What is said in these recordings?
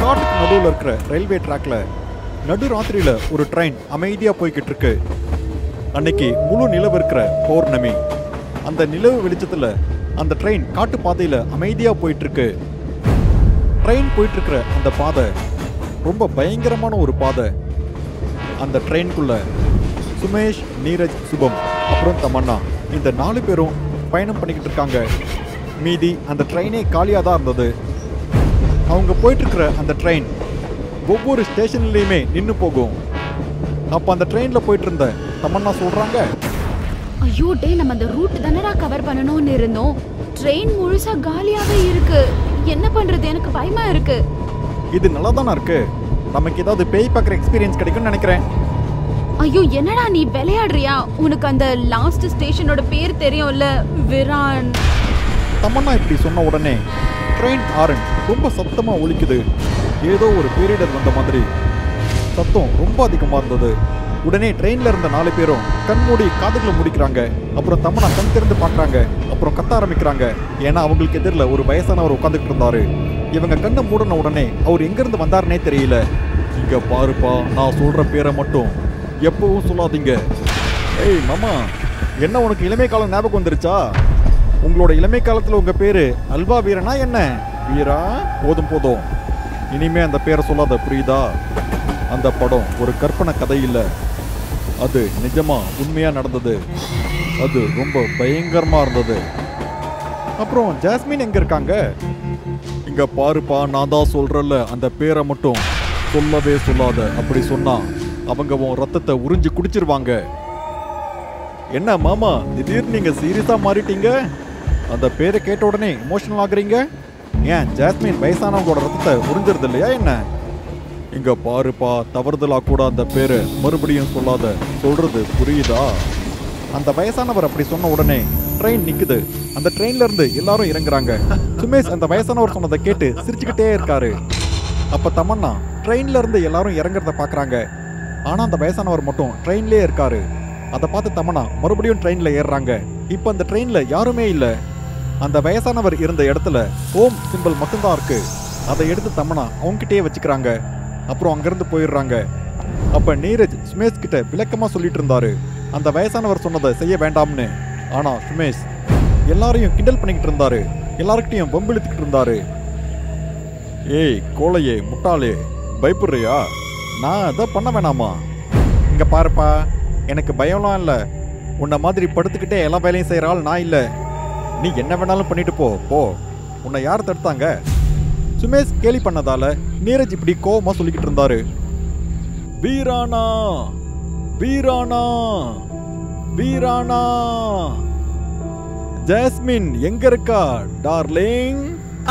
காட்டுக்கு நடுவில் இருக்கிற ரயில்வே ட்ராக்ல நடு ராத்திரியில ஒரு ட்ரெயின் அமைதியா போய்கிட்டு இருக்கு அன்னைக்கு முழு நிலவு இருக்கிற பௌர்ணமி அந்த நிலவு வெளிச்சத்துல அந்த ட்ரெயின் காட்டு பாதையில அமைதியா போயிட்டு இருக்கு ட்ரெயின் போயிட்டு இருக்கிற அந்த பாதை ரொம்ப பயங்கரமான ஒரு பாதை அந்த ட்ரெயின்குள்ள சுமேஷ் நீரஜ் சுபம் அப்புறம் தமன்னா இந்த நாலு பேரும் பயணம் பண்ணிக்கிட்டு இருக்காங்க மீதி அந்த ட்ரெயினே காலியாக தான் இருந்தது அவங்க போயிட்டு இருக்கிற அந்த ட்ரெயின் ஒவ்வொரு ஸ்டேஷன்லேயுமே நின்று போகும் அப்போ அந்த ட்ரெயினில் போயிட்டு இருந்த தமன்னா சொல்கிறாங்க ஐயோ டே நம்ம அந்த ரூட் தானடா கவர் பண்ணணும்னு இருந்தோம் ட்ரெயின் முழுசா காலியாவே இருக்கு என்ன பண்றது எனக்கு பயமா இருக்கு இது நல்லா தானே இருக்கு நமக்கு ஏதாவது பேய் பார்க்குற எக்ஸ்பீரியன்ஸ் கிடைக்கும்னு நினைக்கிறேன் ஐயோ என்னடா நீ விளையாடுறியா உனக்கு அந்த லாஸ்ட் ஸ்டேஷனோட பேர் தெரியும்ல விரான் தமன்னா இப்படி சொன்ன உடனே ட்ரெயின் ஆரன் ரொம்ப சத்தமாக ஒலிக்குது ஏதோ ஒரு பீரியடர் வந்த மாதிரி சத்தம் ரொம்ப அதிகமாக இருந்தது உடனே ட்ரெயினில் இருந்த நாலு பேரும் கண் மூடி காதுகளை முடிக்கிறாங்க அப்புறம் தமன்னா கண் திறந்து பார்க்குறாங்க அப்புறம் கத்த ஆரம்பிக்கிறாங்க ஏன்னா அவங்களுக்கு எதிரில் ஒரு வயசானவர் உட்காந்துட்டு இருந்தாரு இவங்க கண்ணை மூடின உடனே அவர் எங்கேருந்து வந்தாருனே தெரியல இங்க பாருப்பா நான் சொல்ற பேரை மட்டும் எப்பவும் சொல்லாதீங்க ஏய் மாமா என்ன உனக்கு இளமை காலம் ஞாபகம் வந்துருச்சா உங்களோட இளமை காலத்துல உங்க பேரு அல்வா வீரனா என்ன வீரா போதும் போதும் இனிமே அந்த பேரை சொல்லாத புரியுதா அந்த படம் ஒரு கற்பனை கதை இல்ல அது நிஜமா உண்மையா நடந்தது அது ரொம்ப பயங்கரமா இருந்தது அப்புறம் ஜாஸ்மின் எங்க இருக்காங்க இங்க பாருப்பா நான் தான் சொல்றேன்ல அந்த பேரை மட்டும் சொல்லவே சொல்லாத அப்படி சொன்னா அவங்க உன் ரத்தத்தை உறிஞ்சு குடிச்சிருவாங்க என்ன மாமா திடீர்னு நீங்க சீரியஸா மாறிட்டீங்க அந்த பேரை கேட்ட உடனே இமோஷனல் ஆகுறீங்க ஏன் ஜாஸ்மின் வயசானவங்களோட ரத்தத்தை உறிஞ்சிருது இல்லையா என்ன இங்க பாருப்பா தவறுதலா கூட அந்த பேரை மறுபடியும் சொல்லாத சொல்றது புரியுதா அந்த வயசானவர் அப்படி சொன்ன உடனே ட்ரெயின் நிக்குது அந்த ட்ரெயின்ல இருந்து எல்லாரும் இறங்குறாங்க சுமேஷ் அந்த வயசானவர் சொன்னதை கேட்டு சிரிச்சுக்கிட்டே இருக்காரு அப்ப தமன்னா ட்ரெயின்ல இருந்து எல்லாரும் இறங்குறத பாக்குறாங்க ஆனா அந்த வயசானவர் மட்டும் ட்ரெயின்லயே இருக்காரு அதை பார்த்து தமன்னா மறுபடியும் ட்ரெயின்ல ஏறுறாங்க இப்போ அந்த ட்ரெயின்ல யாருமே இல்ல அந்த வயசானவர் இருந்த இடத்துல ஓம் சிம்பிள் மட்டும்தான் இருக்கு அதை எடுத்து தமன்னா அவங்ககிட்டயே வச்சுக்கிறாங்க அப்புறம் அங்கிருந்து போயிடுறாங்க அப்ப நீரஜ் சுமேஷ் கிட்ட விளக்கமா சொல்லிட்டு இருந்தாரு அந்த வயசானவர் சொன்னதை செய்ய வேண்டாம்னு ஆனா சுமேஷ் எல்லாரையும் கிண்டல் பண்ணிக்கிட்டு இருந்தாரு எல்லார்கிட்டயும் பம்பிழுத்துக்கிட்டு இருந்தாரு ஏய் கோழையே முட்டாளே பயப்படுறியா நான் அதை பண்ண வேணாமா இங்க பாருப்பா எனக்கு பயம்லாம் இல்லை உன்னை மாதிரி படுத்துக்கிட்டே எல்லா வேலையும் செய்கிற ஆள் நான் இல்லை நீ என்ன வேணாலும் பண்ணிட்டு போ போ உன்னை யார் தடுத்தாங்க சுமேஷ் கேலி பண்ணதால நீரஜ் இப்படி கோவமா சொல்லிக்கிட்டு இருந்தாரு வீரானா வீரானா வீரானா ஜாஸ்மின் எங்க இருக்கா டார்லிங்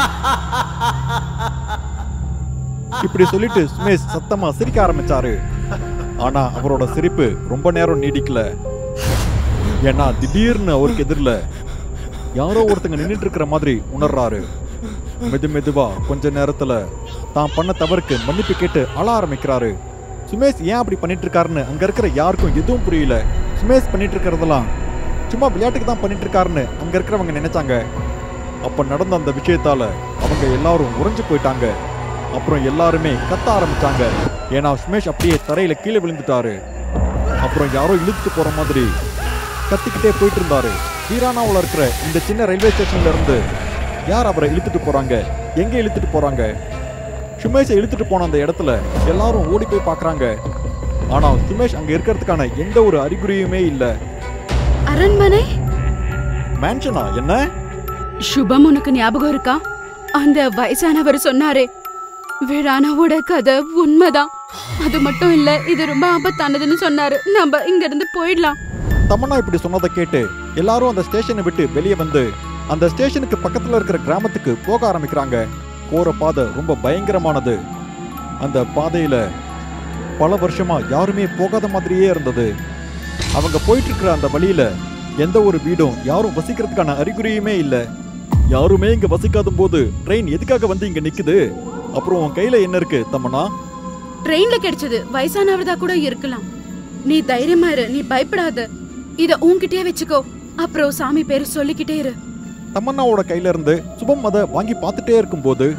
இப்படி சொல்லிட்டு சுமேஷ் சத்தமா சிரிக்க ஆரம்பிச்சாரு ஆனா அவரோட சிரிப்பு ரொம்ப நேரம் நீடிக்கல ஏன்னா திடீர்னு அவருக்கு எதிரில் யாரோ ஒருத்தங்க நின்னுட்டு இருக்கிற மாதிரி உணர்றாரு மெது மெதுவா கொஞ்ச நேரத்துல தான் பண்ண தவறுக்கு மன்னிப்பு கேட்டு அழ ஆரம்பிக்கிறாரு சுமேஷ் ஏன் அப்படி பண்ணிட்டு இருக்காருன்னு அங்க இருக்கிற யாருக்கும் எதுவும் புரியல சுமேஷ் பண்ணிட்டு இருக்கிறதெல்லாம் சும்மா விளையாட்டுக்கு தான் பண்ணிட்டு இருக்காருன்னு அங்க இருக்கிறவங்க நினைச்சாங்க அப்ப நடந்த அந்த விஷயத்தால அவங்க எல்லாரும் உறைஞ்சு போயிட்டாங்க அப்புறம் எல்லாருமே கத்த ஆரம்பிச்சாங்க ஏன்னா சுமேஷ் அப்படியே தரையில கீழே விழுந்துட்டாரு அப்புறம் யாரோ இழுத்துட்டு போற மாதிரி கத்திக்கிட்டே போயிட்டு இருந்தாரு வீரானாவில் இருக்கிற இந்த சின்ன ரயில்வே ஸ்டேஷன்ல இருந்து யார் அவரை இழுத்துட்டு போறாங்க எங்க இழுத்துட்டு போறாங்க சுமேஷை இழுத்துட்டு போன அந்த இடத்துல எல்லாரும் ஓடி போய் பார்க்கறாங்க ஆனா சுமேஷ் அங்க இருக்கிறதுக்கான எந்த ஒரு அறிகுறியுமே இல்ல அரண்மனை மேன்ஷனா என்ன சுபம் உனக்கு ஞாபகம் இருக்கா அந்த வயசானவர் சொன்னாரே விழானாவோட கதை உண்மைதான் அது மட்டும் இல்ல இது ரொம்ப ஆபத்தானதுன்னு சொன்னாரு நம்ம இங்க இருந்து போயிடலாம் தமன்னா இப்படி சொன்னதை கேட்டு எல்லாரும் அந்த ஸ்டேஷனை விட்டு வெளியே வந்து அந்த ஸ்டேஷனுக்கு பக்கத்துல இருக்கிற கிராமத்துக்கு போக ஆரம்பிக்கிறாங்க போற பாதை ரொம்ப பயங்கரமானது அந்த பாதையில பல வருஷமா யாருமே போகாத மாதிரியே இருந்தது அவங்க போயிட்டு இருக்கிற அந்த வழியில எந்த ஒரு வீடும் யாரும் வசிக்கிறதுக்கான அறிகுறியுமே இல்ல யாருமே இங்க வசிக்காத போது ட்ரெயின் எதுக்காக வந்து இங்க நிக்குது அப்புறம் உன் கையில என்ன இருக்கு தமன்னா ட்ரெயின்ல கிடைச்சது வயசானவர்தா கூட இருக்கலாம் நீ தைரியமா இரு நீ பயப்படாத இத உன்கிட்டயே வச்சுக்கோ அப்புறம் சாமி பேரு சொல்லிக்கிட்டே இரு தமன்னாவோட கையில இருந்து சுபம் அதை வாங்கி பார்த்துட்டே இருக்கும்போது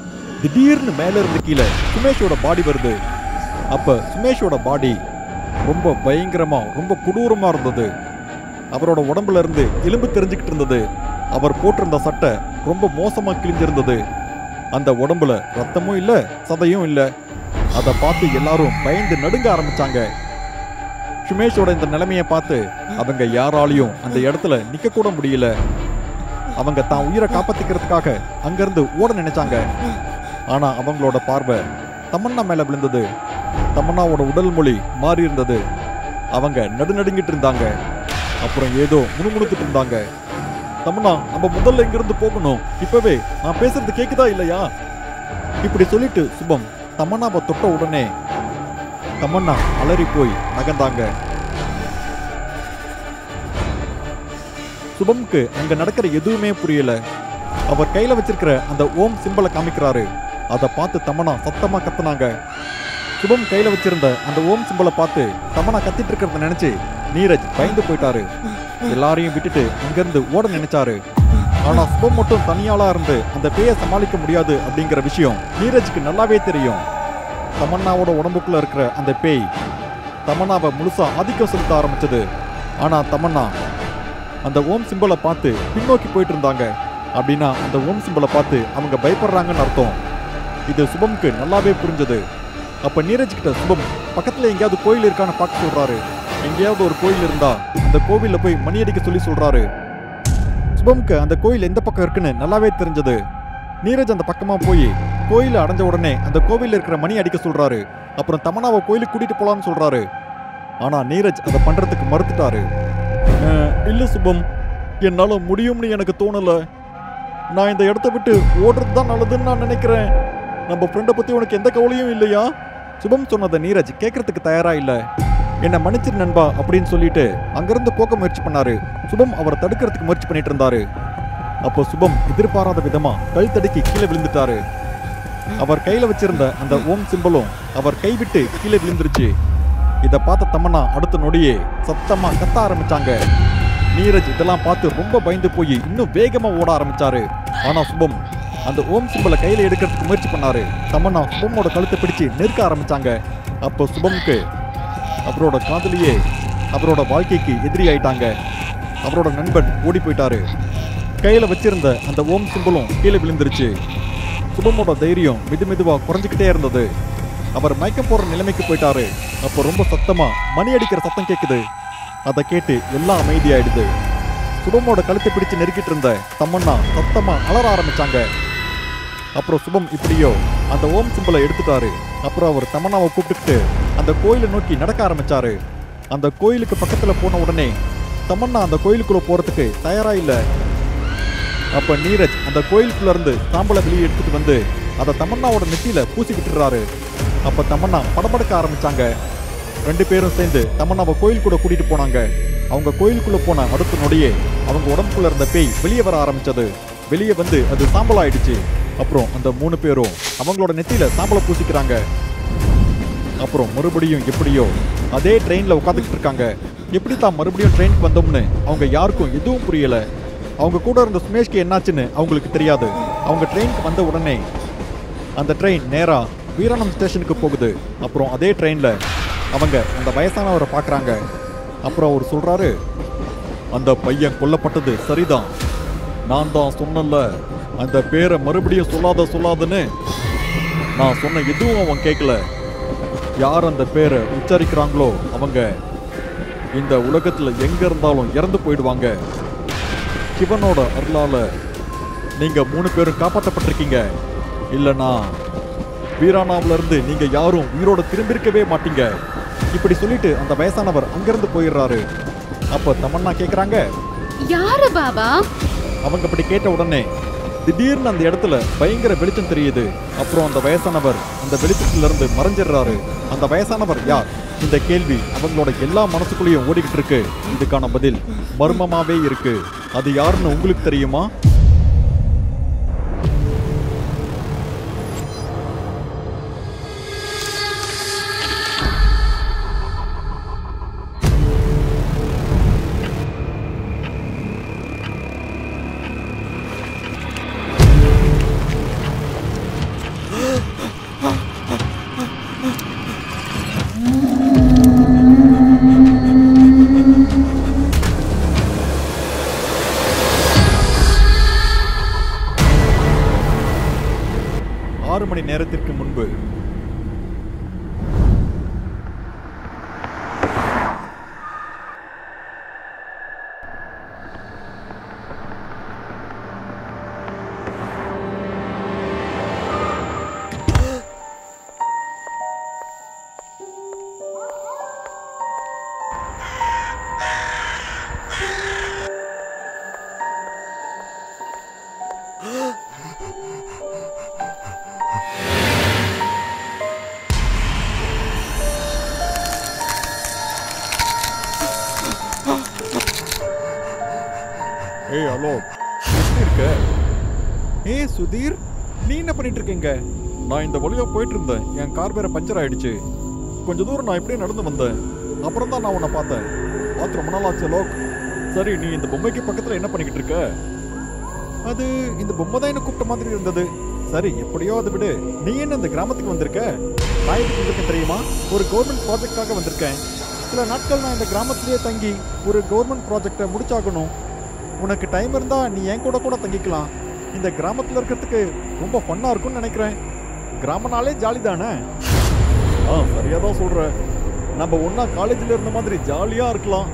திடீர்னு மேல இருந்து கீழே சுமேஷோட பாடி வருது அப்ப சுமேஷோட பாடி ரொம்ப பயங்கரமா ரொம்ப கொடூரமா இருந்தது அவரோட உடம்புல இருந்து எலும்பு தெரிஞ்சுக்கிட்டு இருந்தது அவர் போட்டிருந்த சட்டை ரொம்ப மோசமா கிழிஞ்சிருந்தது அந்த உடம்புல ரத்தமும் இல்ல சதையும் இல்ல அதை பார்த்து எல்லாரும் பயந்து நடுங்க ஆரம்பிச்சாங்க சுமேஷோட இந்த நிலைமையை பார்த்து அவங்க யாராலையும் அந்த இடத்துல நிக்க கூட முடியல அவங்க தான் உயிரை காப்பாத்திக்கிறதுக்காக அங்கிருந்து ஓட நினைச்சாங்க ஆனா அவங்களோட பார்வை தமன்னா மேல விழுந்தது தமன்னாவோட உடல் மொழி மாறி இருந்தது அவங்க நடுநடுங்கிட்டு இருந்தாங்க அப்புறம் ஏதோ முணுமுணுத்துட்டு இருந்தாங்க தமன்னா நம்ம முதல்ல இங்கிருந்து போகணும் இப்பவே நான் பேசுறது கேக்குதா இல்லையா இப்படி சொல்லிட்டு சுபம் தமன்னாவை தொட்ட உடனே தமன்னா அலறி போய் நகர்ந்தாங்க சுபம்க்கு அங்க நடக்கிற எதுவுமே புரியல அவர் கையில வச்சிருக்கிற அந்த ஓம் சிம்பலை காமிக்கிறாரு அதை பார்த்து தமனா சத்தமா கத்துனாங்க சுபம் கையில வச்சிருந்த அந்த ஓம் சிம்பலை பார்த்து தமனா கத்திட்டு இருக்கிறத நினைச்சு நீரஜ் பயந்து போயிட்டாரு எல்லாரையும் விட்டுட்டு அங்கிருந்து ஓட நினைச்சாரு ஆனா சுபம் மட்டும் தனியாளா இருந்து அந்த பேயை சமாளிக்க முடியாது அப்படிங்கிற விஷயம் நீரஜ்க்கு நல்லாவே தெரியும் தமன்னாவோட உடம்புக்குள்ள இருக்கிற அந்த பேய் தமன்னாவை முழுசா ஆதிக்கம் செலுத்த ஆரம்பிச்சது ஆனா தமன்னா அந்த ஓம் சிம்பலை பார்த்து பின்னோக்கி போயிட்டு இருந்தாங்க அப்படின்னா அந்த ஓம் சிம்பலை பார்த்து அவங்க பயப்படுறாங்கன்னு அர்த்தம் இது சுபம்க்கு நல்லாவே புரிஞ்சது அப்ப நீரஜ் கிட்ட சுபம் பக்கத்துல எங்கேயாவது கோயில் இருக்கான்னு பார்க்க சொல்றாரு எங்கேயாவது ஒரு கோயில் இருந்தா அந்த கோவில்ல போய் மணி அடிக்க சொல்லி சொல்றாரு சுபம்க்கு அந்த கோயில் எந்த பக்கம் இருக்குன்னு நல்லாவே தெரிஞ்சது நீரஜ் அந்த பக்கமா போய் கோயில அடைஞ்ச உடனே அந்த கோவில்ல இருக்கிற மணி அடிக்க சொல்றாரு அப்புறம் தமனாவை கோயிலுக்கு கூட்டிட்டு போலான்னு சொல்றாரு ஆனா நீரஜ் அதை பண்றதுக்கு மறுத்துட்டாரு "அஹ், இல்ல சுபம் என்னால முடியும்னு எனக்கு தோணல நான் இந்த இடத்த விட்டு ஓடுறது தான் நல்லதுன்னு நான் நினைக்கிறேன் நம்ம ஃப்ரெண்டை பத்தி உனக்கு எந்த கவலையும் இல்லையா சுபம் சொன்னதை நீரஜ் கேட்கறதுக்கு தயாரா இல்ல என்ன மன்னிச்சிரு நண்பா அப்படின்னு சொல்லிட்டு அங்கிருந்து போக முயற்சி பண்ணாரு சுபம் அவரை தடுக்கிறதுக்கு முயற்சி பண்ணிட்டு இருந்தாரு அப்போ சுபம் எதிர்பாராத விதமா கழுத்தடுக்கி கீழே விழுந்துட்டாரு அவர் கையில வச்சிருந்த அந்த ஓம் சிம்பலும் அவர் கைவிட்டு கீழே விழுந்துருச்சு இத பார்த்த தமன்னா அடுத்த நொடியே சத்தமா கத்த ஆரம்பிச்சாங்க நீரஜ் இதெல்லாம் பார்த்து ரொம்ப பயந்து போய் இன்னும் வேகமா ஓட ஆரம்பிச்சாரு ஆனா சுபம் அந்த ஓம் சிம்பலை கையில எடுக்கிறதுக்கு முயற்சி பண்ணாரு தமன்னா சுபமோட கழுத்தை பிடிச்சு நெருக்க ஆரம்பிச்சாங்க அப்போ சுபம்க்கு அவரோட காதலியே அவரோட வாழ்க்கைக்கு எதிரி ஆயிட்டாங்க அவரோட நண்பன் ஓடி போயிட்டாரு கையில வச்சிருந்த அந்த ஓம் சிம்பலும் கீழே விழுந்துருச்சு சுபமோட தைரியம் மெது மெதுவா குறைஞ்சுக்கிட்டே இருந்தது அவர் மயக்கம் போற நிலைமைக்கு போயிட்டாரு அப்போ ரொம்ப சத்தமா மணி அடிக்கிற சத்தம் கேக்குது அதை கேட்டு எல்லாம் அமைதியாயிடுது சுபமோட கழுத்தை பிடிச்சு நெருக்கிட்டு இருந்த தம்மண்ணா சத்தமா அலற ஆரம்பிச்சாங்க அப்புறம் சுபம் இப்படியோ அந்த ஓம் சிம்பலை எடுத்துட்டாரு அப்புறம் அவர் தமன்னாவை கூப்பிட்டுக்கிட்டு அந்த கோயிலை நோக்கி நடக்க ஆரம்பிச்சாரு அந்த கோயிலுக்கு பக்கத்துல போன உடனே தமன்னா அந்த கோயிலுக்குள்ள போறதுக்கு தயாரா இல்ல அப்ப நீரஜ் அந்த கோயிலுக்குள்ள இருந்து சாம்பலை வெளியே எடுத்துட்டு வந்து அதை தமன்னாவோட நெத்தியில பூசி விட்டுறாரு அப்ப தமன்னா படபடக்க ஆரம்பிச்சாங்க ரெண்டு பேரும் சேர்ந்து தமன்னாவை கோயில் கூட கூட்டிட்டு போனாங்க அவங்க கோயிலுக்குள்ள போன அடுத்த நொடியே அவங்க உடம்புக்குள்ள இருந்த பேய் வெளியே வர ஆரம்பிச்சது வெளியே வந்து அது சாம்பல் ஆயிடுச்சு அப்புறம் அந்த மூணு பேரும் அவங்களோட நெத்தியில சாம்பலை பூசிக்கிறாங்க அப்புறம் மறுபடியும் எப்படியோ அதே ட்ரெயின்ல உட்காந்துக்கிட்டு இருக்காங்க எப்படி தான் மறுபடியும் ட்ரெயினுக்கு வந்தோம்னு அவங்க யாருக்கும் எதுவும் புரியல அவங்க கூட இருந்த சுமேஷ்க்கு என்னாச்சுன்னு அவங்களுக்கு தெரியாது அவங்க ட்ரெயினுக்கு வந்த உடனே அந்த ட்ரெயின் நேரா வீராணம் ஸ்டேஷனுக்கு போகுது அப்புறம் அதே ட்ரெயின்ல அவங்க அந்த வயசானவரை பார்க்கறாங்க அப்புறம் அவர் சொல்றாரு அந்த பையன் கொல்லப்பட்டது சரிதான் நான் தான் சொன்னல அந்த பேரை மறுபடியும் சொல்லாத சொல்லாதன்னு நான் சொன்ன எதுவும் அவன் கேட்கல யார் அந்த பேரை உச்சரிக்கிறாங்களோ அவங்க இந்த உலகத்துல எங்க இருந்தாலும் இறந்து போயிடுவாங்க சிவனோட அருளால நீங்க மூணு பேரும் காப்பாற்றப்பட்டிருக்கீங்க இல்லனா வீராணாவுல இருந்து நீங்க யாரும் உயிரோட திரும்பியிருக்கவே மாட்டீங்க இப்படி சொல்லிட்டு அந்த வயசானவர் அங்கிருந்து போயிடுறாரு அப்ப தமன்னா கேக்குறாங்க யாரு பாபா அவங்க அப்படி கேட்ட உடனே திடீர்னு அந்த இடத்துல பயங்கர வெளிச்சம் தெரியுது அப்புறம் அந்த வயசானவர் அந்த வெளிச்சத்துல இருந்து மறைஞ்சிடுறாரு அந்த வயசானவர் யார் இந்த கேள்வி அவங்களோட எல்லா மனசுக்குள்ளேயும் ஓடிக்கிட்டு இருக்கு இதுக்கான பதில் மர்மமாவே இருக்கு அது யாருன்னு உங்களுக்கு தெரியுமா முன்பு ஏய் ஹலோ எப்படி இருக்க ஏய் சுதீர் நீ என்ன பண்ணிட்டு இருக்கீங்க நான் இந்த வழியா போயிட்டு இருந்தேன் என் கார் வேற பஞ்சர் ஆயிடுச்சு கொஞ்ச தூரம் நான் இப்படியே நடந்து வந்தேன் அப்புறம் தான் நான் உன்னை பார்த்தேன் பார்த்து ரொம்ப நாள் ஆச்சு லோக் சரி நீ இந்த பொம்மைக்கு பக்கத்துல என்ன பண்ணிக்கிட்டு இருக்க அது இந்த பொம்மை தான் என்ன கூப்பிட்ட மாதிரி இருந்தது சரி எப்படியோ அதை விடு நீ என்ன இந்த கிராமத்துக்கு வந்திருக்க நான் எதுக்கு வந்திருக்கேன் தெரியுமா ஒரு கவர்மெண்ட் ப்ராஜெக்டாக வந்திருக்கேன் சில நாட்கள் நான் இந்த கிராமத்திலேயே தங்கி ஒரு கவர்மெண்ட் ப்ராஜெக்டை முடிச்சாகணும் உனக்கு டைம் இருந்தா நீ என் கூட கூட தங்கிக்கலாம் இந்த கிராமத்துல இருக்கிறதுக்கு ரொம்ப ஃபன்னா இருக்கும்னு நினைக்கிறேன் கிராமனாலே ஜாலி தானே ஆ சரியா தான் சொல்ற நம்ம ஒண்ணா காலேஜ்ல இருந்த மாதிரி ஜாலியா இருக்கலாம்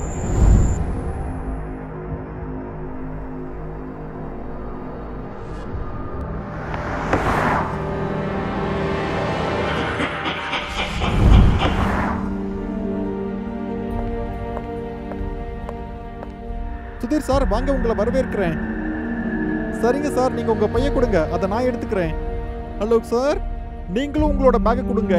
சுதீர் சார் வாங்க உங்களை வரவேற்கிறேன் சரிங்க சார் நீங்க உங்க பைய கொடுங்க அதை நான் எடுத்துக்கிறேன் ஹலோ சார் நீங்களும் உங்களோட பேக்கை கொடுங்க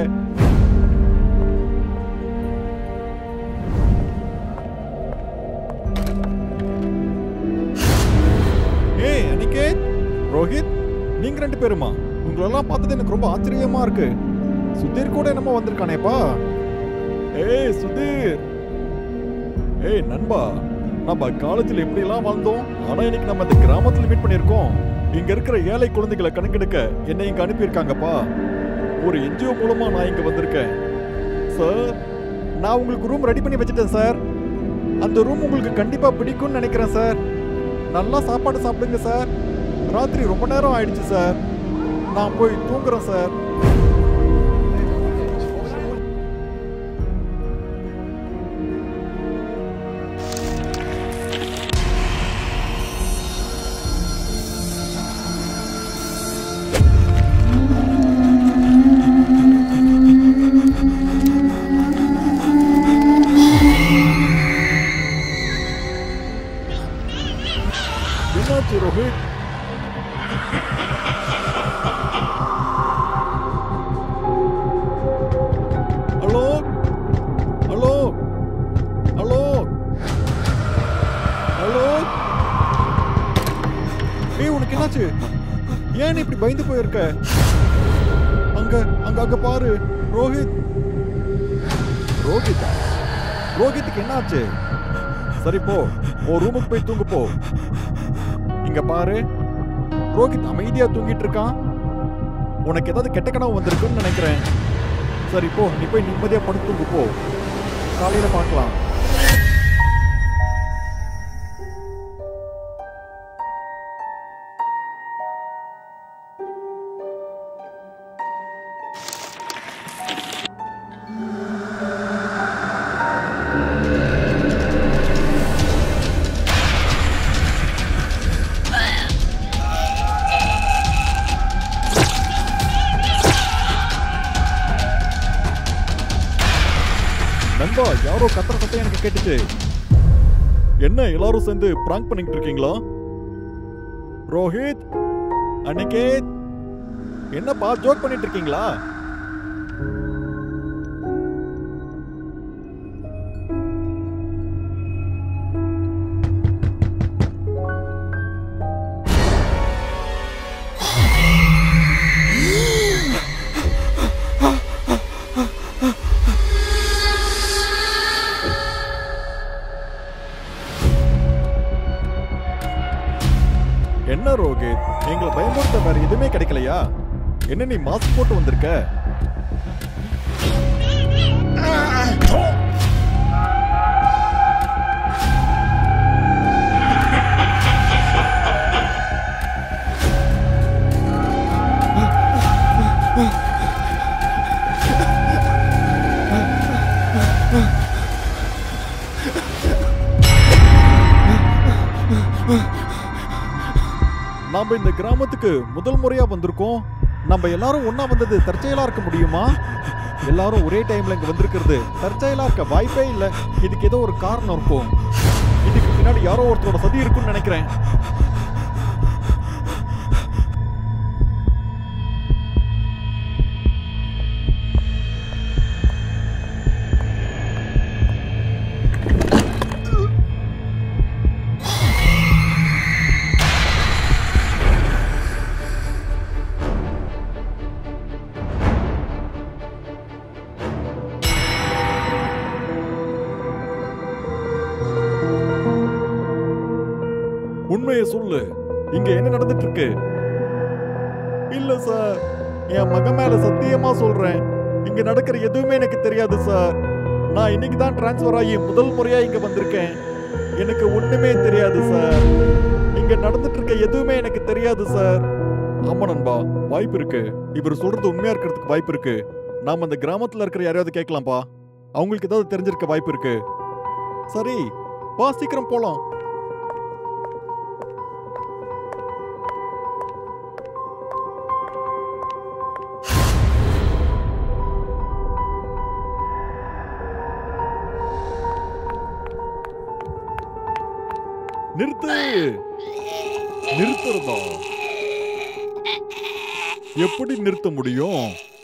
ஏய் அனிகேத் ரோஹித் நீங்க ரெண்டு பேருமா உங்களெல்லாம் பார்த்தது எனக்கு ரொம்ப ஆச்சரியமா இருக்கு சுதீர் கூட என்னமோ வந்திருக்கானேப்பா ஏய் சுதீர் ஏய் நண்பா நம்ம காலேஜில் எப்படிலாம் வாழ்ந்தோம் ஆனா இன்னைக்கு நம்ம இந்த கிராமத்துல மீட் பண்ணியிருக்கோம் இங்க இருக்கிற ஏழை குழந்தைகளை கணக்கெடுக்க என்னை இங்க அனுப்பியிருக்காங்கப்பா ஒரு என்ஜிஓ மூலமா நான் இங்க வந்திருக்கேன் சார் நான் உங்களுக்கு ரூம் ரெடி பண்ணி வச்சுட்டேன் சார் அந்த ரூம் உங்களுக்கு கண்டிப்பா பிடிக்கும்னு நினைக்கிறேன் சார் நல்லா சாப்பாடு சாப்பிடுங்க சார் ராத்திரி ரொம்ப நேரம் ஆயிடுச்சு சார் நான் போய் தூங்குறேன் சார் என்னாச்சு Rohit hello hello hello hello ஏய் உனக்கு என்னாச்சு ஏன் நீ இப்படி பயந்து போயிருக்க அங்க அங்க அங்க பாரு ரோஹித் ரோஹித் ரோஹித்துக்கு என்னாச்சு சரி போ உன் ரூமுக்கு போய் தூங்கு போ இங்க பாரு ரோஹித் அமைதியா தூங்கிட்டு இருக்கான் உனக்கு ஏதாவது கெட்ட கனவு வந்திருக்குன்னு நினைக்கிறேன் சரி போ நீ போய் நிம்மதியா படுத்து தூங்கு போ காலையில பார்க்கலாம் நண்பா யாரோ கத்துற சத்தம் எனக்கு கேட்டுச்சு என்ன எல்லாரும் சேர்ந்து பிராங்க் பண்ணிக்கிட்டு இருக்கீங்களா ரோஹித் அனிகேத் என்னப்பா ஜோக் பண்ணிட்டு இருக்கீங்களா என்ன ரோஹித் எங்களை பயமுறுத்த வேற எதுவுமே கிடைக்கலையா என்ன நீ மாஸ்க் போட்டு வந்திருக்க நாம இந்த கிராமத்துக்கு முதல் முறையா வந்திருக்கோம் நம்ம எல்லாரும் ஒண்ணா வந்தது தற்செயலா இருக்க முடியுமா எல்லாரும் ஒரே டைம்ல இங்க வந்திருக்கிறது தற்செயலா இருக்க வாய்ப்பே இல்ல இதுக்கு ஏதோ ஒரு காரணம் இருக்கும் இதுக்கு பின்னாடி யாரோ ஒருத்தரோட சதி இருக்குன்னு நினைக்கிறேன் உண்மையை சொல்லு இங்க என்ன நடந்துட்டு இருக்கு இல்ல சார் என் மகன் மேல சத்தியமா சொல்றேன் இங்க நடக்கிற எதுவுமே எனக்கு தெரியாது சார் நான் இன்னைக்கு தான் டிரான்ஸ்ஃபர் ஆகி முதல் முறையா இங்க வந்திருக்கேன் எனக்கு ஒண்ணுமே தெரியாது சார் இங்க நடந்துட்டு இருக்க எதுவுமே எனக்கு தெரியாது சார் ஆமா நண்பா வாய்ப்பு இருக்கு இவர் சொல்றது உண்மையா இருக்கிறதுக்கு வாய்ப்பு இருக்கு நாம அந்த கிராமத்துல இருக்கிற யாரையாவது கேட்கலாம்ப்பா அவங்களுக்கு ஏதாவது தெரிஞ்சிருக்க வாய்ப்பு இருக்கு சரி வா சீக்கிரம் போலாம் நிறுத்து நிறுத்துறதா எப்படி நிறுத்த முடியும்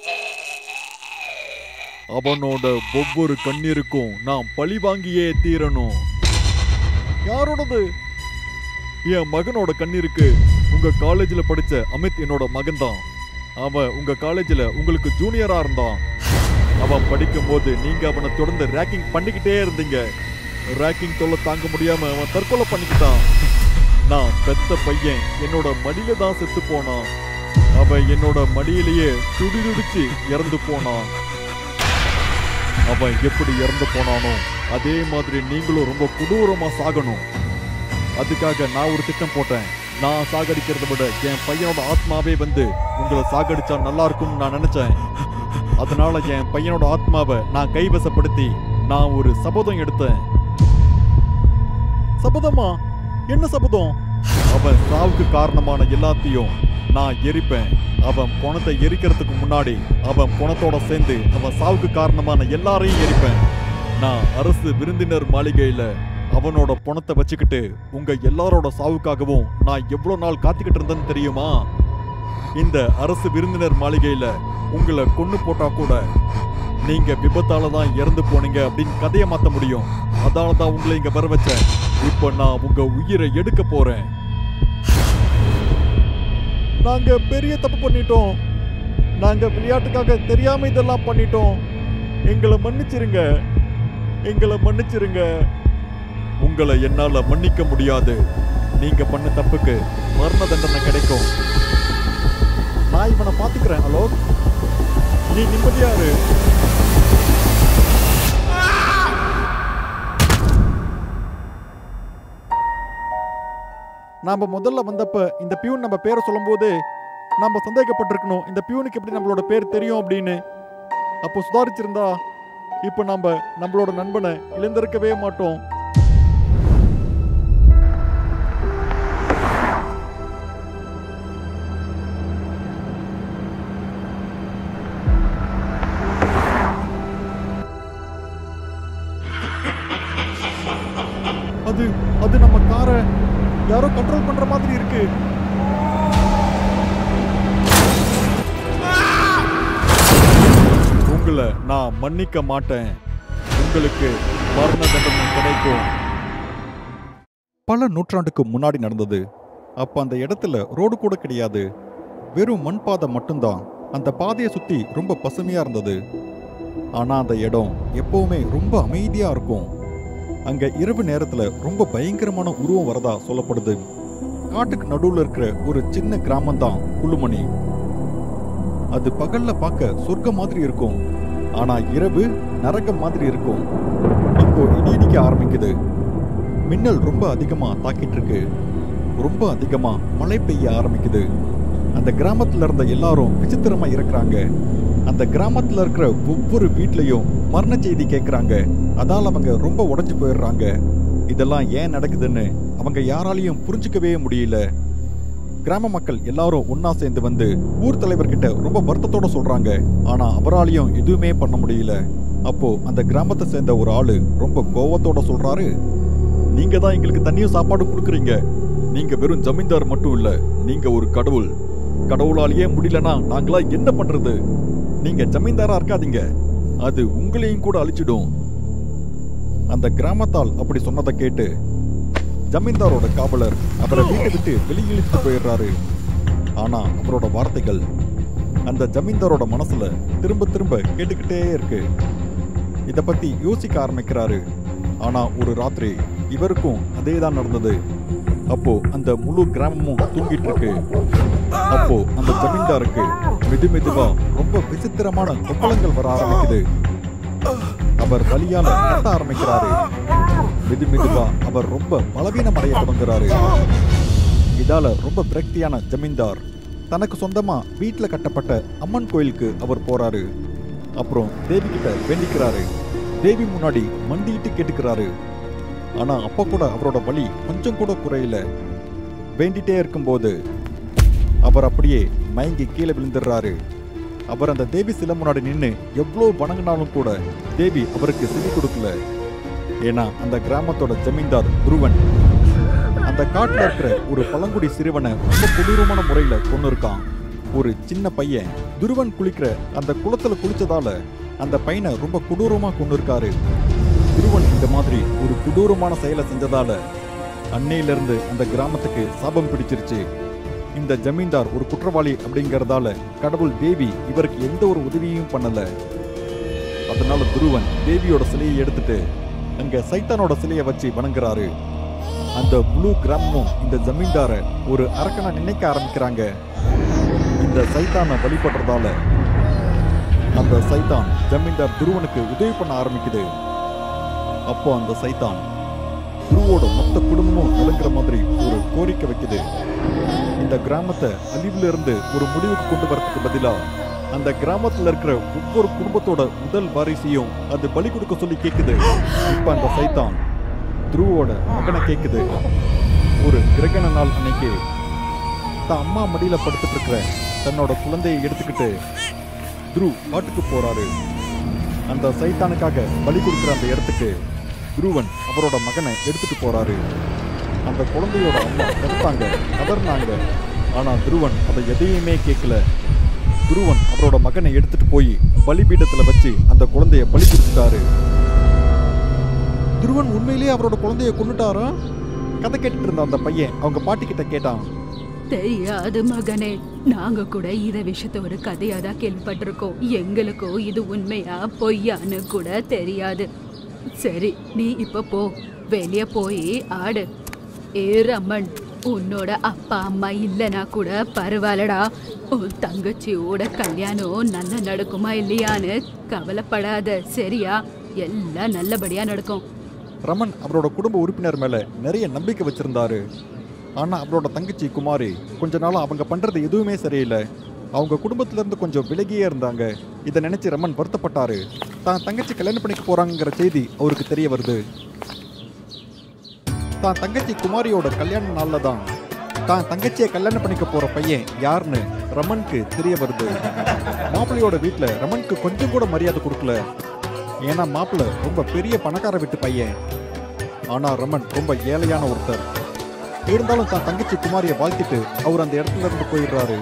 அவனோட ஒவ்வொரு கண்ணீருக்கும் நான் பழி வாங்கியே தீரணும் யாரோடது என் மகனோட கண்ணீருக்கு உங்க காலேஜ்ல படிச்ச அமித் என்னோட மகன் தான் அவன் உங்க காலேஜ்ல உங்களுக்கு ஜூனியரா இருந்தான் அவன் படிக்கும் போது நீங்க அவனை தொடர்ந்து ரேக்கிங் பண்ணிக்கிட்டே இருந்தீங்க ரேக்கிங் தொல்லை தாங்க முடியாம அவன் தற்கொலை பண்ணிக்கிட்டான் நான் பெத்த பையன் என்னோட மடியில தான் செத்து போனான் அவன் என்னோட மடியிலேயே துடி துடிச்சு இறந்து போனான் அவன் எப்படி இறந்து போனானோ அதே மாதிரி நீங்களும் ரொம்ப கொடூரமா சாகணும் அதுக்காக நான் ஒரு திட்டம் போட்டேன் நான் சாகடிக்கிறத விட என் பையனோட ஆத்மாவே வந்து உங்களை சாகடிச்சா நல்லா இருக்கும்னு நான் நினைச்சேன் அதனால என் பையனோட ஆத்மாவை நான் கைவசப்படுத்தி நான் ஒரு சபதம் எடுத்தேன் சபதமா என்ன சபதம் அவன் சாவுக்கு காரணமான எல்லாத்தையும் நான் எரிப்பேன் அவன் பணத்தை எரிக்கிறதுக்கு முன்னாடி அவன் பணத்தோட சேர்ந்து அவன் சாவுக்கு காரணமான எல்லாரையும் எரிப்பேன் நான் அரசு விருந்தினர் மாளிகையில அவனோட பணத்தை வச்சுக்கிட்டு உங்க எல்லாரோட சாவுக்காகவும் நான் எவ்வளவு நாள் காத்துக்கிட்டு இருந்தேன்னு தெரியுமா இந்த அரசு விருந்தினர் மாளிகையில உங்களை கொன்னு போட்டா கூட நீங்க விபத்தால தான் இறந்து போனீங்க அப்படின்னு கதையை மாத்த முடியும் அதனால தான் உங்களை இங்க வர வச்சேன் இப்போ நான் உங்க உயிரை எடுக்க போறேன் நாங்க பெரிய தப்பு பண்ணிட்டோம் நாங்க விளையாட்டுக்காக தெரியாம இதெல்லாம் பண்ணிட்டோம் எங்களை மன்னிச்சிருங்க எங்களை மன்னிச்சிருங்க உங்களை என்னால மன்னிக்க முடியாது நீங்க பண்ண தப்புக்கு மரண தண்டனை கிடைக்கும் நான் இவனை பாத்துக்கிறேன் ஹலோ நீ நிம்மதியா இரு நாம முதல்ல வந்தப்ப இந்த பியூன் நம்ம பேரை சொல்லும்போது நம்ம சந்தேகப்பட்டிருக்கணும் இந்த பியூனுக்கு எப்படி நம்மளோட பேர் தெரியும் அப்படின்னு அப்போ சுதாரிச்சிருந்தா இப்போ நம்ம நம்மளோட நண்பனை இழந்திருக்கவே மாட்டோம் அது அது நம்ம காரை யாரோ கண்ட்ரோல் பண்ற மாதிரி இருக்கு உங்களை நான் மன்னிக்க மாட்டேன் உங்களுக்கு மரண தண்டனை கிடைக்கும் பல நூற்றாண்டுக்கு முன்னாடி நடந்தது அப்ப அந்த இடத்துல ரோடு கூட கிடையாது வெறும் மண் பாதை மட்டும்தான் அந்த பாதையை சுத்தி ரொம்ப பசுமையா இருந்தது ஆனா அந்த இடம் எப்பவுமே ரொம்ப அமைதியா இருக்கும் அங்க இரவு நேரத்துல ரொம்ப பயங்கரமான உருவம் வரதா சொல்லப்படுது காட்டுக்கு நடுவுல இருக்கிற ஒரு சின்ன கிராமம் தான் குழுமணி அது பகல்ல பார்க்க சொர்க்கம் மாதிரி இருக்கும் ஆனா இரவு நரகம் மாதிரி இருக்கும் இப்போ இடி இடிக்க ஆரம்பிக்குது மின்னல் ரொம்ப அதிகமா தாக்கிட்டு இருக்கு ரொம்ப அதிகமா மழை பெய்ய ஆரம்பிக்குது அந்த கிராமத்துல இருந்த எல்லாரும் விசித்திரமா இருக்கிறாங்க அந்த கிராமத்துல இருக்கிற ஒவ்வொரு வீட்லயும் மரண செய்தி கேட்கறாங்க அதால அவங்க ரொம்ப உடைஞ்சு போயிடுறாங்க இதெல்லாம் ஏன் நடக்குதுன்னு அவங்க யாராலையும் புரிஞ்சுக்கவே முடியல கிராம மக்கள் எல்லாரும் ஒண்ணா சேர்ந்து வந்து ஊர் தலைவர்கிட்ட ரொம்ப வருத்தத்தோட சொல்றாங்க ஆனா அவராலையும் எதுவுமே பண்ண முடியல அப்போ அந்த கிராமத்தை சேர்ந்த ஒரு ஆளு ரொம்ப கோவத்தோட சொல்றாரு நீங்க தான் எங்களுக்கு தண்ணியும் சாப்பாடு கொடுக்குறீங்க நீங்க வெறும் ஜமீன்தார் மட்டும் இல்ல நீங்க ஒரு கடவுள் கடவுளாலேயே முடியலனா நாங்களா என்ன பண்றது நீங்க ஜமீன்தாரா இருக்காதீங்க அது உங்களையும் கூட அழிச்சிடும் அந்த கிராமத்தால் அப்படி சொன்னதை கேட்டு ஜமீன்தாரோட காவலர் அவரை வீட்டை விட்டு வெளியிழுத்து போயிடுறாரு ஆனா அவரோட வார்த்தைகள் அந்த ஜமீன்தாரோட மனசுல திரும்ப திரும்ப கேட்டுக்கிட்டே இருக்கு இத பத்தி யோசிக்க ஆரம்பிக்கிறாரு ஆனா ஒரு ராத்திரி இவருக்கும் அதே தான் நடந்தது அப்போ அந்த முழு கிராமமும் தூங்கிட்டு இருக்கு அப்போ அந்த ஜமீன்தாருக்கு மெது மெதுவா ரொம்ப விசித்திரமான கொப்பளங்கள் வர ஆரம்பிக்குது அவர் வலியால கத்த ஆரம்பிக்கிறாரு மெது மெதுவா அவர் ரொம்ப பலவீனம் அடைய தொடங்குறாரு இதால ரொம்ப விரக்தியான ஜமீன்தார் தனக்கு சொந்தமா வீட்டுல கட்டப்பட்ட அம்மன் கோயிலுக்கு அவர் போறாரு அப்புறம் தேவி கிட்ட வேண்டிக்கிறாரு தேவி முன்னாடி மண்டிட்டு கேட்டுக்கிறாரு ஆனா அப்ப கூட அவரோட வலி கொஞ்சம் கூட குறையல வேண்டிட்டே இருக்கும்போது அவர் அப்படியே மயங்கி கீழே விழுந்துடுறாரு அவர் அந்த தேவி சிலை முன்னாடி நின்று எவ்வளோ வணங்கினாலும் கூட தேவி அவருக்கு செவி கொடுக்கல ஏன்னா அந்த கிராமத்தோட ஜமீன்தார் துருவன் அந்த காட்டுல இருக்கிற ஒரு பழங்குடி சிறுவனை ரொம்ப கொடூரமான முறையில கொண்டு இருக்கான் ஒரு சின்ன பையன் துருவன் குளிக்கிற அந்த குளத்துல குளிச்சதால அந்த பையனை ரொம்ப கொடூரமா கொண்டு இருக்காரு துருவன் இந்த மாதிரி ஒரு கொடூரமான செயலை செஞ்சதால அன்னையில இருந்து அந்த கிராமத்துக்கு சாபம் பிடிச்சிருச்சு இந்த ஜமீன்தார் ஒரு குற்றவாளி அப்படிங்கறதால கடவுள் தேவி இவருக்கு எந்த ஒரு உதவியும் பண்ணல அதனால துருவன் தேவியோட சிலையை எடுத்துட்டு அங்க சைத்தானோட சிலையை வச்சு வணங்குறாரு அந்த முழு கிராமமும் இந்த ஜமீன்தார ஒரு அரக்கனா நினைக்க ஆரம்பிக்கிறாங்க இந்த சைத்தானை வழிபடுறதால அந்த சைத்தான் ஜமீன்தார் துருவனுக்கு உதவி பண்ண ஆரம்பிக்குது அப்போ அந்த சைத்தான் துருவோட மொத்த குடும்பமும் நடுங்கிற மாதிரி ஒரு கோரிக்கை வைக்குது இந்த கிராமத்தை அழிவுல இருந்து ஒரு முடிவுக்கு கொண்டு வரதுக்கு பதிலா அந்த கிராமத்துல இருக்கிற ஒவ்வொரு குடும்பத்தோட முதல் வாரிசையும் அது பலி கொடுக்க சொல்லி கேக்குது இப்ப அந்த சைத்தான் துருவோட மகனை கேக்குது ஒரு கிரகண நாள் அன்னைக்கு தான் அம்மா மடியில படுத்துட்டு இருக்கிற தன்னோட குழந்தையை எடுத்துக்கிட்டு துரு காட்டுக்கு போறாரு அந்த சைத்தானுக்காக பலி கொடுக்குற அந்த இடத்துக்கு துருவன் அவரோட மகனை எடுத்துட்டு போறாரு அந்த குழந்தையோட அம்மா கருத்தாங்க கதர்னாங்க ஆனா துருவன் அதை எதையுமே கேட்கல துருவன் அவரோட மகனை எடுத்துட்டு போய் பலிபீடத்துல வச்சு அந்த குழந்தைய பலி கொடுத்துட்டாரு துருவன் உண்மையிலேயே அவரோட குழந்தைய கொண்டுட்டாரா கதை கேட்டுட்டு இருந்த அந்த பையன் அவங்க பாட்டி கிட்ட கேட்டான் தெரியாது மகனே நாங்க கூட இத விஷயத்த ஒரு கதையா தான் கேள்விப்பட்டிருக்கோம் எங்களுக்கோ இது உண்மையா பொய்யான்னு கூட தெரியாது சரி நீ இப்ப போ வெளிய போய் ஆடு ஏ ரம்மன் உன்னோட அப்பா அம்மா இல்லனா கூட பரவாயில்லடா உன் தங்கச்சியோட கல்யாணம் நல்லா நடக்குமா இல்லையான்னு கவலைப்படாத சரியா எல்லாம் நல்லபடியா நடக்கும் ரமன் அவரோட குடும்ப உறுப்பினர் மேல நிறைய நம்பிக்கை வச்சிருந்தாரு ஆனா அவரோட தங்கச்சி குமாரி கொஞ்ச நாளா அவங்க பண்றது எதுவுமே சரியில்லை அவங்க குடும்பத்துல இருந்து கொஞ்சம் விலகியே இருந்தாங்க இதை நினைச்சு ரமன் வருத்தப்பட்டாரு தான் தங்கச்சி கல்யாணம் பண்ணிக்க போறாங்கங்கிற செய்தி அவருக்கு தெரிய வருது தான் தங்கச்சி குமாரியோட கல்யாண நாள்ல தான் தான் தங்கச்சியை கல்யாணம் பண்ணிக்க போற பையன் யாருன்னு ரமனுக்கு தெரிய வருது மாப்பிள்ளையோட வீட்டுல ரமனுக்கு கொஞ்சம் கூட மரியாதை கொடுக்கல ஏன்னா மாப்பிள்ளை ரொம்ப பெரிய பணக்கார வீட்டு பையன் ஆனா ரமன் ரொம்ப ஏழையான ஒருத்தர் இருந்தாலும் தான் தங்கச்சி குமாரியை வாழ்த்திட்டு அவர் அந்த இடத்துல இருந்து போயிடுறாரு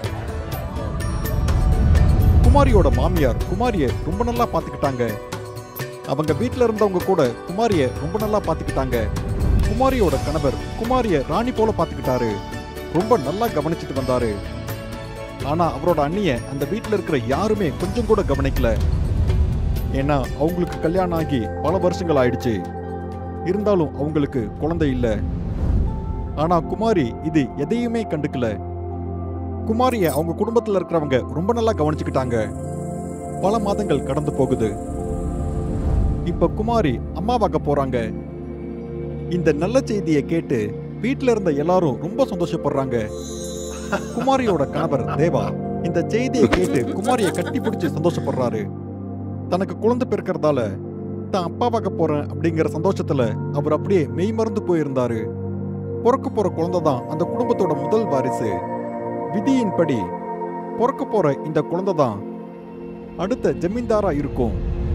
குமாரியோட மாமியார் குமாரியை ரொம்ப நல்லா பாத்துக்கிட்டாங்க அவங்க வீட்ல இருந்தவங்க கூட குமாரிய ரொம்ப நல்லா பாத்துக்கிட்டாங்க குமாரியோட கணவர் குமாரிய ராணி போல பாத்துக்கிட்டாரு ரொம்ப நல்லா கவனிச்சிட்டு வந்தாரு ஆனா அவரோட அண்ணிய அந்த வீட்ல இருக்கிற யாருமே கொஞ்சம் கூட கவனிக்கல ஏன்னா அவங்களுக்கு கல்யாணம் ஆகி பல வருஷங்கள் ஆயிடுச்சு இருந்தாலும் அவங்களுக்கு குழந்தை இல்ல ஆனா குமாரி இது எதையுமே கண்டுக்கல குமாரிய அவங்க குடும்பத்துல இருக்கிறவங்க ரொம்ப நல்லா கவனிச்சுக்கிட்டாங்க பல மாதங்கள் கடந்து போகுது இப்ப குமாரி அம்மாவாக்க போறாங்க இந்த நல்ல செய்தியை கேட்டு வீட்ல இருந்த எல்லாரும் ரொம்ப சந்தோஷப்படுறாங்க குமாரியோட கணவர் தேவா இந்த செய்தியை கேட்டு குமாரியை கட்டி பிடிச்சு சந்தோஷப்படுறாரு தனக்கு குழந்தை பிறக்கறதால தான் அப்பா பார்க்க போறேன் அப்படிங்கிற சந்தோஷத்துல அவர் அப்படியே மெய் மறந்து போயிருந்தாரு பிறக்க போற குழந்தை தான் அந்த குடும்பத்தோட முதல் வாரிசு விதியின்படி பிறக்க போற இந்த குழந்தை தான் அடுத்த ஜமீன்தாரா இருக்கும்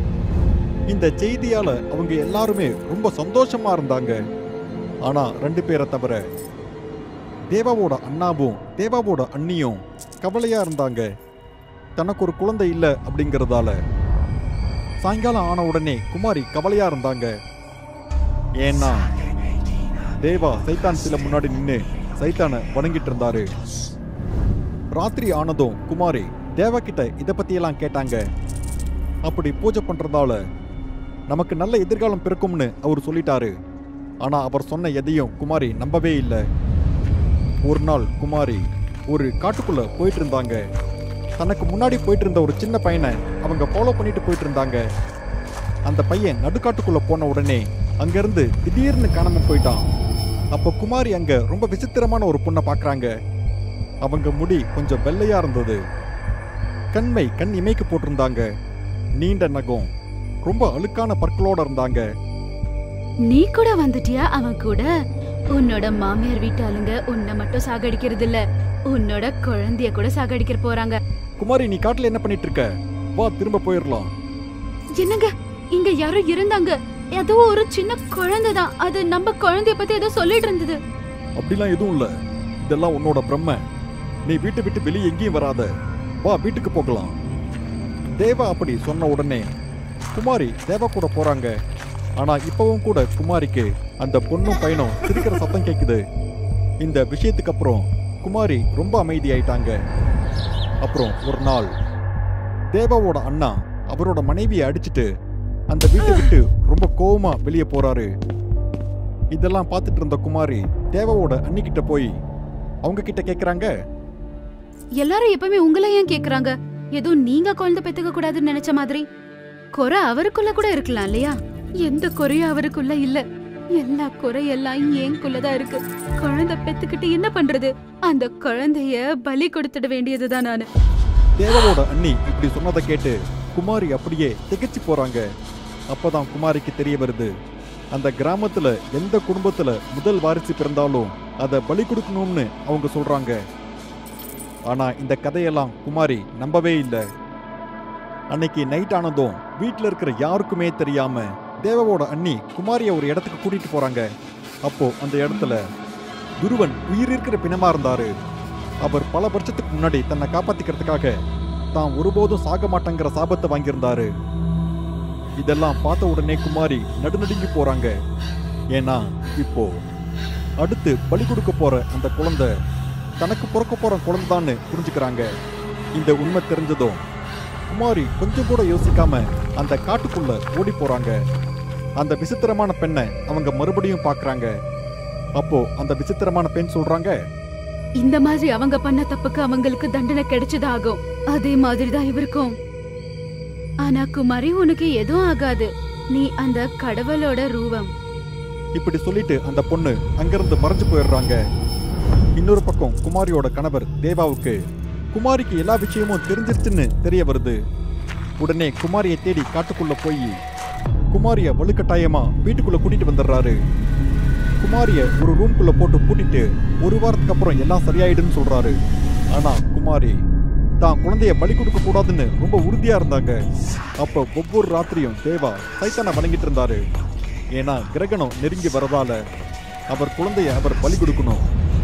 இந்த செய்தியால அவங்க எல்லாருமே ரொம்ப சந்தோஷமா இருந்தாங்க ஆனா ரெண்டு பேரை தவிர தேவாவோட அண்ணாவும் தேவாவோட அண்ணியும் கவலையா இருந்தாங்க தனக்கு ஒரு குழந்தை இல்லை அப்படிங்கறதால சாயங்காலம் ஆன உடனே குமாரி கவலையா இருந்தாங்க ஏன்னா தேவா சைத்தான் சில முன்னாடி நின்று சைத்தானை வணங்கிட்டு இருந்தாரு ராத்திரி ஆனதும் குமாரி தேவா கிட்ட இதை பத்தியெல்லாம் கேட்டாங்க அப்படி பூஜை பண்றதால நமக்கு நல்ல எதிர்காலம் பிறக்கும்னு அவர் சொல்லிட்டாரு ஆனா அவர் சொன்ன எதையும் குமாரி நம்பவே இல்லை ஒரு நாள் குமாரி ஒரு காட்டுக்குள்ள போயிட்டு இருந்தாங்க தனக்கு முன்னாடி போயிட்டு இருந்த ஒரு சின்ன பையனை அவங்க ஃபாலோ பண்ணிட்டு போயிட்டு இருந்தாங்க அந்த பையன் நடுக்காட்டுக்குள்ள போன உடனே அங்கிருந்து திடீர்னு காணாம போயிட்டான் அப்போ குமாரி அங்க ரொம்ப விசித்திரமான ஒரு பொண்ணை பார்க்கறாங்க அவங்க முடி கொஞ்சம் வெள்ளையா இருந்தது கண்மை கண் இமைக்கு போட்டிருந்தாங்க நீண்ட நகம் ரொம்ப அழுக்கான பற்களோட இருந்தாங்க நீ கூட வந்துட்டியா அவன் கூட உன்னோட மாமியார் வீட்டு ஆளுங்க உன்னை மட்டும் சாகடிக்கிறது இல்ல உன்னோட குழந்தைய கூட சாகடிக்கிற போறாங்க குமாரி நீ காட்டுல என்ன பண்ணிட்டு இருக்க வா திரும்ப போயிடலாம் என்னங்க இங்க யாரோ இருந்தாங்க ஏதோ ஒரு சின்ன குழந்தை தான் அது நம்ம குழந்தைய பத்தி ஏதோ சொல்லிட்டு இருந்தது அப்படிலாம் எதுவும் இல்ல இதெல்லாம் உன்னோட பிரம்ம நீ வீட்டை விட்டு வெளியே எங்கேயும் வராத வா வீட்டுக்கு போகலாம் தேவா அப்படி சொன்ன உடனே குமாரி தேவா கூட போறாங்க ஆனா இப்பவும் கூட குமாரிக்கு அந்த பொண்ணும் பையனும் சிரிக்கிற சத்தம் கேக்குது இந்த விஷயத்துக்கு அப்புறம் குமாரி ரொம்ப அமைதியாயிட்டாங்க அப்புறம் ஒரு நாள் தேவாவோட அண்ணா அவரோட மனைவியை அடிச்சிட்டு அந்த வீட்டை விட்டு ரொம்ப கோவமா வெளியே போறாரு இதெல்லாம் பார்த்துட்டு இருந்த குமாரி தேவாவோட அண்ணிக்கிட்ட போய் அவங்க கிட்ட கேக்குறாங்க எல்லாரும் எப்பவுமே உங்களை ஏன் கேக்குறாங்க ஏதோ நீங்க குழந்தை பெத்துக்க கூடாதுன்னு நினைச்ச மாதிரி குறை அவருக்குள்ள கூட இருக்கலாம் இல்லையா எந்த குறையும் அவருக்குள்ள இல்ல எல்லா குறையெல்லாம் ஏங்குள்ளதான் இருக்கு குழந்தை பெத்துக்கிட்டு என்ன பண்றது அந்த குழந்தைய பலி கொடுத்துட வேண்டியதுதான் நானு தேவாவோட அண்ணி இப்படி சொன்னதை கேட்டு குமாரி அப்படியே திகைச்சு போறாங்க அப்பதான் குமாரிக்கு தெரிய வருது அந்த கிராமத்துல எந்த குடும்பத்துல முதல் வாரிசு பிறந்தாலும் அதை பலி கொடுக்கணும்னு அவங்க சொல்றாங்க ஆனா இந்த கதையெல்லாம் குமாரி நம்பவே இல்லை அன்னைக்கு நைட் ஆனதும் வீட்ல இருக்கிற யாருக்குமே தெரியாம தேவாவோட அண்ணி குமாரிய ஒரு இடத்துக்கு கூட்டிட்டு போறாங்க அப்போ அந்த இடத்துல துருவன் உயிர் இருக்கிற பிணமா இருந்தாரு அவர் பல வருஷத்துக்கு முன்னாடி தன்னை காப்பாத்திக்கிறதுக்காக தான் ஒருபோதும் சாக மாட்டேங்கிற சாபத்தை வாங்கியிருந்தாரு இதெல்லாம் பார்த்த உடனே குமாரி நடுநடுங்கி போறாங்க ஏன்னா இப்போ அடுத்து பலி கொடுக்க போற அந்த குழந்தை தனக்கு பிறக்க போற குழந்தைதான்னு புரிஞ்சுக்கிறாங்க இந்த உண்மை தெரிஞ்சதும் குமாரி கொஞ்சம் கூட யோசிக்காம அந்த காட்டுக்குள்ள ஓடி போறாங்க அந்த விசித்திரமான பெண்ணை அவங்க மறுபடியும் பார்க்கறாங்க அப்போ அந்த விசித்திரமான பெண் சொல்றாங்க இந்த மாதிரி அவங்க பண்ண தப்புக்கு அவங்களுக்கு தண்டனை கிடைச்சதாகும் அதே மாதிரி தான் இவருக்கும் ஆனா குமாரி உனக்கு எதுவும் ஆகாது நீ அந்த கடவுளோட ரூபம் இப்படி சொல்லிட்டு அந்த பொண்ணு அங்கிருந்து மறைஞ்சு போயிடுறாங்க இன்னொரு பக்கம் குமாரியோட கணவர் தேவாவுக்கு குமாரிக்கு எல்லா விஷயமும் தெரிஞ்சிருச்சுன்னு தெரிய வருது உடனே குமாரியை தேடி காட்டுக்குள்ள போய் குமாரிய வலுக்கட்டாயமா வீட்டுக்குள்ள கூட்டிட்டு வந்துடுறாரு குமாரிய ஒரு ரூம்குள்ள போட்டு பூட்டிட்டு ஒரு வாரத்துக்கு அப்புறம் எல்லாம் சரியாயிடுன்னு சொல்றாரு ஆனா குமாரி தான் குழந்தைய பலி கொடுக்க கூடாதுன்னு ரொம்ப உறுதியா இருந்தாங்க அப்ப ஒவ்வொரு ராத்திரியும் தேவா சைத்தானை வணங்கிட்டு இருந்தாரு ஏன்னா கிரகணம் நெருங்கி வரதால அவர் குழந்தைய அவர் பலி கொடுக்கணும்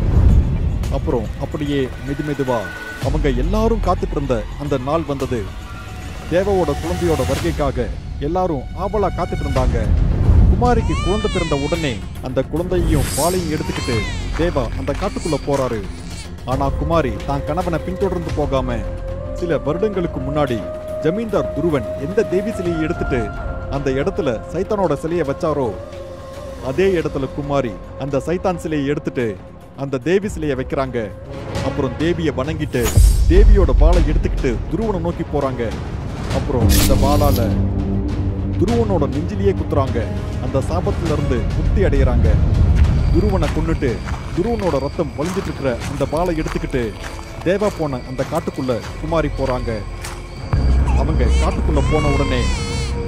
அப்புறம் அப்படியே மெது மெதுவா அவங்க எல்லாரும் காத்துட்டு இருந்த அந்த நாள் வந்தது தேவாவோட குழந்தையோட வருகைக்காக எல்லாரும் ஆவலா காத்துட்டு இருந்தாங்க குமாரிக்கு குழந்தை பிறந்த உடனே அந்த குழந்தையையும் பாலையும் எடுத்துக்கிட்டு தேவா அந்த காட்டுக்குள்ள போறாரு ஆனா குமாரி தான் கணவனை பின்தொடர்ந்து போகாம சில வருடங்களுக்கு முன்னாடி ஜமீன்தார் துருவன் எந்த தேவி சிலையை எடுத்துட்டு அந்த இடத்துல சைத்தானோட சிலையை வச்சாரோ அதே இடத்துல குமாரி அந்த சைத்தான் சிலையை எடுத்துட்டு அந்த தேவி சிலையை வைக்கிறாங்க அப்புறம் தேவியை வணங்கிட்டு தேவியோட வாளை எடுத்துக்கிட்டு துருவனை நோக்கி போறாங்க அப்புறம் அந்த வாளால துருவனோட நெஞ்சிலேயே குத்துறாங்க அந்த சாபத்துல இருந்து முக்தி அடையறாங்க துருவனை கொன்னுட்டு துருவனோட ரத்தம் வழிஞ்சிட்டு இருக்கிற அந்த வாளை எடுத்துக்கிட்டு தேவா போன அந்த காட்டுக்குள்ள குமாரி போறாங்க அவங்க காட்டுக்குள்ள போன உடனே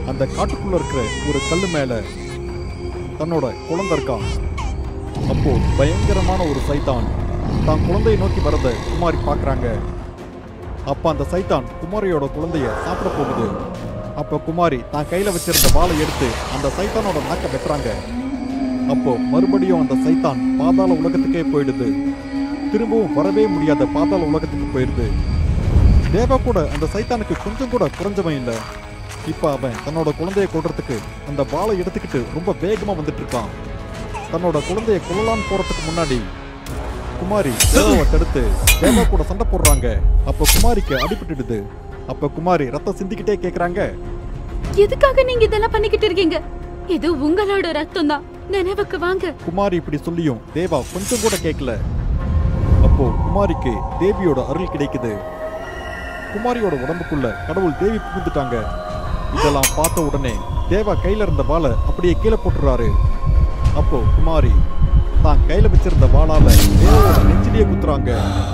அந்த காட்டுக்குள்ள இருக்கிற ஒரு கல்லு மேல தன்னோட குழந்தை இருக்கான் அப்போ பயங்கரமான ஒரு சைத்தான் தான் குழந்தையை நோக்கி வரத குமாரி பார்க்கறாங்க அப்ப அந்த சைத்தான் குமாரியோட குழந்தைய சாப்பிட போகுது அப்ப குமாரி தான் கையில வச்சிருந்த வாளை எடுத்து அந்த சைத்தானோட நாக்க வெட்டுறாங்க அப்போ மறுபடியும் அந்த சைத்தான் பாதாள உலகத்துக்கே போயிடுது திரும்பவும் வரவே முடியாத பாதாள உலகத்துக்கு போயிடுது தேவா கூட அந்த சைத்தானுக்கு கொஞ்சம் கூட குறைஞ்சவன் இல்ல இப்ப அவன் தன்னோட குழந்தைய கொல்றதுக்கு அந்த வாளை எடுத்துக்கிட்டு ரொம்ப வேகமா வந்துட்டு இருக்கான் தன்னோட குழந்தைய கொல்லலான்னு போறதுக்கு முன்னாடி குமாரி தேவாவை தடுத்து தேவா கூட சண்டை போடுறாங்க அப்ப குமாரிக்கு அடிபட்டுடுது அப்ப குமாரி ரத்தம் சிந்திக்கிட்டே கேக்குறாங்க எதுக்காக நீங்க இதெல்லாம் பண்ணிக்கிட்டு இருக்கீங்க இது உங்களோட ரத்தம் தான் நினைவுக்கு வாங்க குமாரி இப்படி சொல்லியும் தேவா கொஞ்சம் கூட கேட்கல அப்போ குமாரிக்கு தேவியோட அருள் கிடைக்குது குமாரியோட உடம்புக்குள்ள கடவுள் தேவி புகுந்துட்டாங்க இதெல்லாம் பார்த்த உடனே தேவா கையில இருந்த வாளை அப்படியே கீழே போட்டுறாரு அப்போ குமாரி தான் கையில வச்சிருந்த வாளால தேவாவோட நெஞ்சிலேயே குத்துறாங்க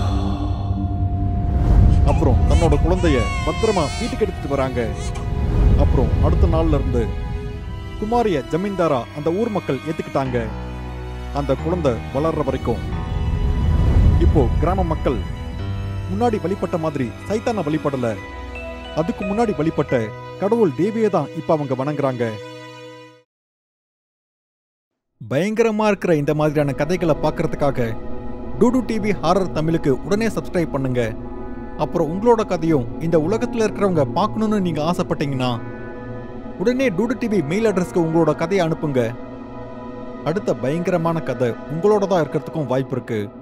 அப்புறம் தன்னோட குழந்தைய பத்திரமா வீட்டுக்கு எடுத்துட்டு வராங்க அப்புறம் அடுத்த நாள்ல இருந்து குமாரிய ஜமீன்தாரா அந்த ஊர் மக்கள் ஏத்துக்கிட்டாங்க அந்த குழந்தை வளர்ற வரைக்கும் இப்போ கிராம மக்கள் முன்னாடி வழிபட்ட மாதிரி சைத்தான வழிபடல அதுக்கு முன்னாடி வழிபட்ட கடவுள் தேவியை தான் இப்ப அவங்க வணங்குறாங்க பயங்கரமா இருக்கிற இந்த மாதிரியான கதைகளை பார்க்கறதுக்காக டூடு டிவி ஹாரர் தமிழுக்கு உடனே சப்ஸ்கிரைப் பண்ணுங்க அப்புறம் உங்களோட கதையும் இந்த உலகத்துல இருக்கிறவங்க பார்க்கணும்னு நீங்க ஆசைப்பட்டீங்கன்னா உடனே டூடு டிவி மெயில் அட்ரஸ்க்கு உங்களோட கதையை அனுப்புங்க அடுத்த பயங்கரமான கதை உங்களோட தான் இருக்கிறதுக்கும் வாய்ப்பு இருக்கு